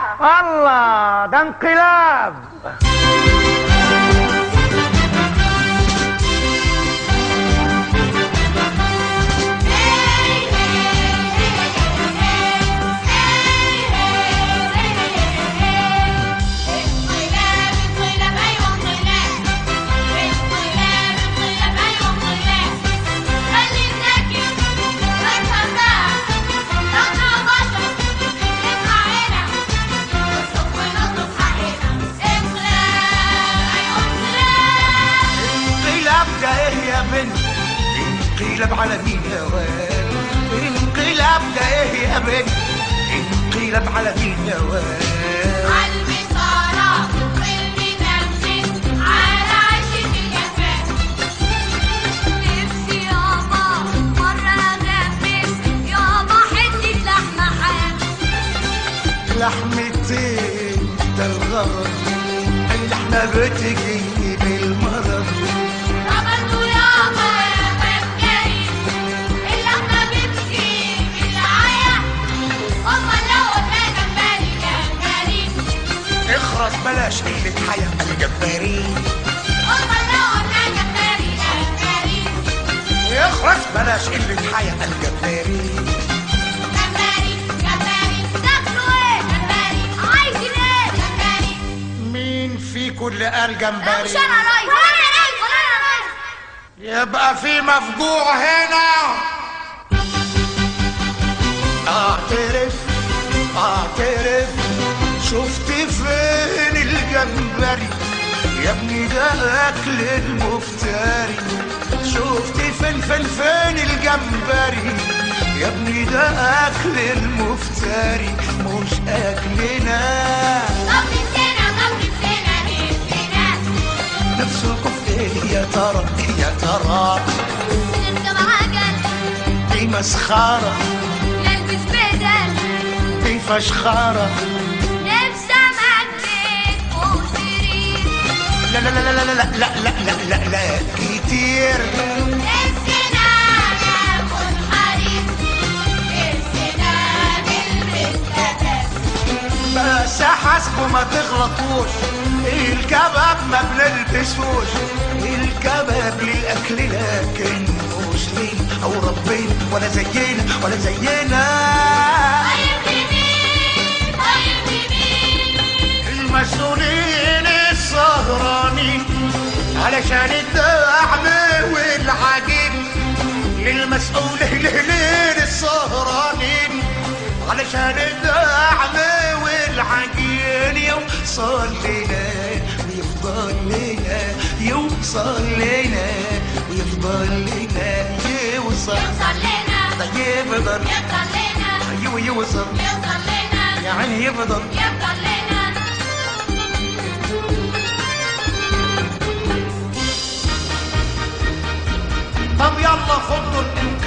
الله ده انقلاب انقلاب انقلاب ايوه انقلاب انقلاب انقلاب ايوه انقلاب خلي الذكي افهم بقى نقطع بشر نقطع هنا نصرف ونطلب حقنا انقلاب ايوه انقلاب انقلاب ده ايه يا بنت انقلاب على مين يا واد انقلاب ده ايه يا بنت انقلاب على مين يا واد عالمسارة والمنفذ على عشة الجفاف نفسي يابا مرة أغمس يابا حتة لحمة حاف لحمتين ده الغرض اللحمة بتجيب المرض طبعا يابا يا فكري اللحمة بتجيب العيا هما لو قلنا جمبري جمبري اخرس بلاش قلة حياة الجبارين هما لو قلنا جمبري جمبري اخرس بلاش قلة حياة الجبارين جمبري جمبري تاكلوا ايه جمبري عايزين ايه جمبري مين فيكم اللي قال جمبري مش انا رايح ولا انا رايح ولا انا رايح يبقى في مفجوع هنا اعترف اعترف شفت فين الجمبري يا ابني ده اكل المفتري شفت فين فين فين الجمبري يا ابني ده اكل المفتري مش اكلنا طب نسينا طب نسينا نسينا نفسكم في ايه يا ترى يا ترى نركب عجل دي مسخره نلبس بدل دي فشخره نفسي امجد وسرير لا لا لا لا لا لا لا لا لا لا لا كتير نفسنا ناكل حرير نفسنا نلبس بدل بس حاسبوا ما تغلطوش الكباب ما بنلبسوش الكباب للاكل لكن مش لينا او ربنا ولا زينا ولا زينا طيب لمين طيب لمين المسؤولين السهرانين علشان الدعم والعجين للمسؤول لهلين السهرانين علشان الدعم والعجين يوصل لنا ويفضل لنا يوصل لنا ويفضل لنا يوصل يوصل لنا طيب يفضل يفضل لنا ايوه يوصل يوصل لنا يعني يفضل يفضل لنا طب يلا خدوا